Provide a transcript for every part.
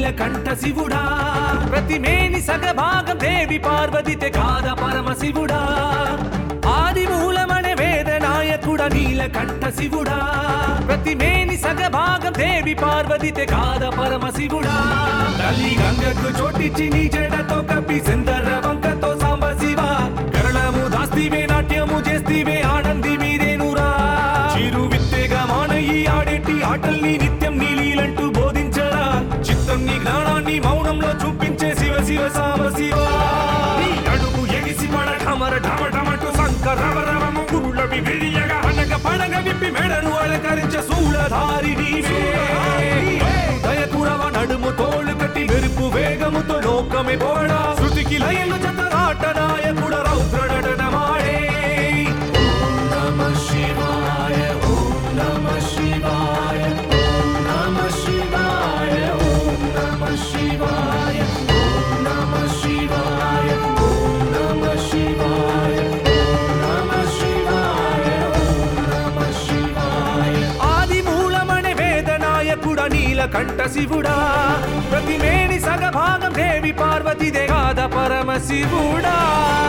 నీలకంఠ శివుడా ప్రతిమేని సగభాగం దేవి పార్వతితే కాద పరమ శివుడా ఆది మూలమనే వేద నాయకుడ నీలకంఠ శివుడా ప్రతిమేని సగభాగం దేవి పార్వతితే కాద పరమ శివుడా తల్లి గంగకు చోటిచ్చి నీ జడతో కప్పి సుందర వంకతో సాంబ శివ కరళము దాస్తివే నాట్యము చేస్తివే ఆనంది మీరేనురా చిరు విత్తేగా మానయ్యి ఆడేటి ఆటల్ని నిత్యం నీలీలంటూ బోధించరా చిత్తం నీ జ్ఞానాన్ని మౌనంలో చూపించే శివ శివ సామ శివ నీ అడుగు ఎగిసి పడ ఢమర ఢమ ఢమటు శంకర రవరవము గురుల వివిరియగా అనగ పడగ విప్పి మెడను అలంకరించే శూలధారి నీవే దయకురవ నడుము తోలు కట్టి మెరుపు వేగముతో లోకమే పోడా శృతికి లయలు జతరాట నాయకుడ రౌద్ర నటనమాడే ఓం నమ శివాయ ఓం నమ శివాయ ఓం నమ శివాయ ఓం నమ శివాయ ఓం నమ శివాయ ఓం నమ శివాయ ఓం నమ శివాయ ఓం నమ శివాయ ఆది మూలమణి వేద నాయకుడ నీలకంఠ శివుడా ప్రతిమేని సగభాగం దేవి పార్వతి దేగాద పరమ శివుడా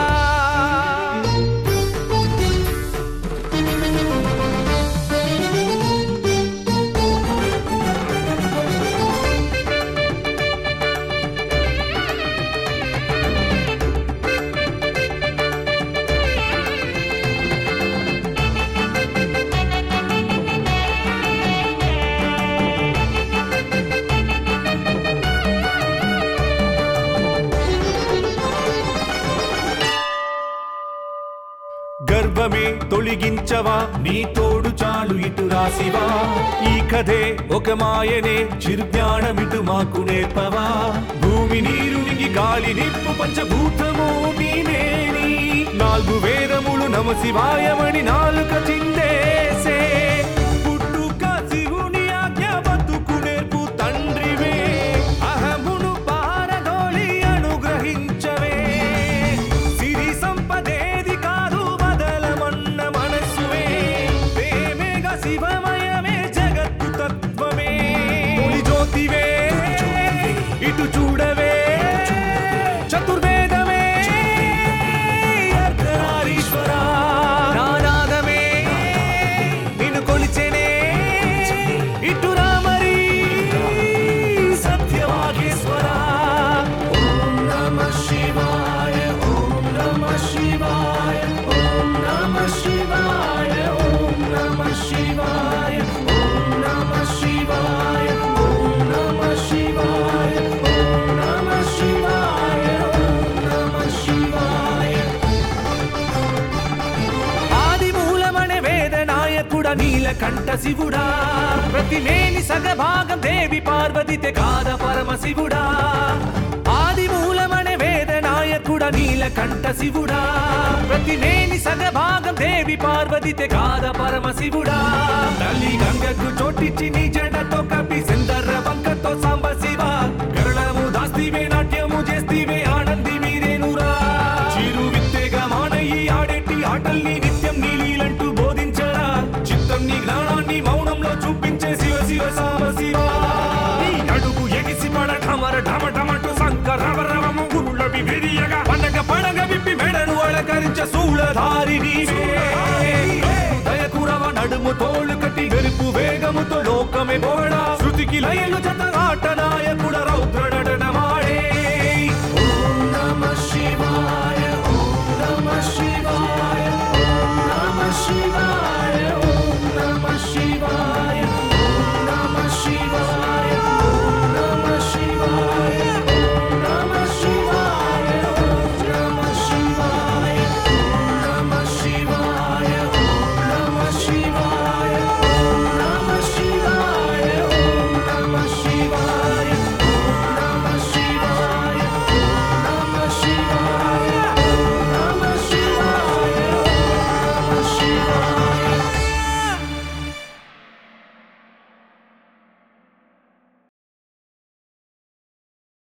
గర్వమే తొలగించవా నీ తోడు చాలు ఇటు రాసివా ఈ కథే ఒక మాయనే చిరుజ్ఞానమిటు మాకు నేర్పవా భూమి నీరు నిగి గాలి నిప్పు పంచభూతము నీవేని నాలుగు వేదములు నమ శివాయమని నాలుక చిందేసే పుట్టుక శివుని ఆజ్ఞ బతుకు నేర్పు తండ్రివే అహమును పారదోలి అనుగ్రహించవే సిరి సంపదేది కాదు బదలమన్న మనస్సువే ప్రేమేగా శివమయమే జగత్తు తత్వమే తొలి జ్యోతివే ఇటు చూడవే చతుర్వేదమే అర్ధనారీశ్వరా నానాదమే నిన్ను కొలిచెనే ఇటు రామరి సత్యవాగేశ్వర ఓం నమ శివాయ ఓం నమ శివాయ ఓం నమ శివాయ ఓం నమ శివాయ ఓం నమ శివాయ ఓం నమ శివాయ ఓం నమ శివాయ ఓం నమ శివాయ ఆది మూలమనే వేద నాయకుడ నీలకంఠ శివుడా ప్రతిమేని సగభాగం దేవి పార్వతితే కాద పరమ శివుడా ఆది మూలమనే వేద నాయకుడ నీలకంఠ శివుడా ప్రతిమేని సగభాగం దేవి పార్వతితే కాద పరమ శివుడా తల్లి గంగకు చోటిచ్చి నీ జడతో కప్పి సుందర వంకతో సాంబ శివ కరుణము దాస్తివే నాట్యము చేస్తివే ఆనంది మీరేనురా చిరు విత్తేగా మానయ్యి ఆడేటి ఆటల్ని నిత్యం నీలీలంటూ బోధించరా చిత్తం నీ జ్ఞానాన్ని మౌనంలో చూపించే శివ శివ సామ శివ నీ అడుగు ఎగిసి పడ ఢమర ఢమ ఢమటు శంకర రవరవము గురుల వివిరియగా పండగ పడగ విప్పి మెడను అలంకరించే శూలధారి నీవే దయకురవ నడుము తోలు కట్టి వెరుపు వేగముతో లోకమే పోడా శృతికి లయలు జతగాట నాయకుడ రౌద్ర నటనమాడే ఓం నమ శివాయ ఓం నమ శివాయ ఓం నమ శివాయ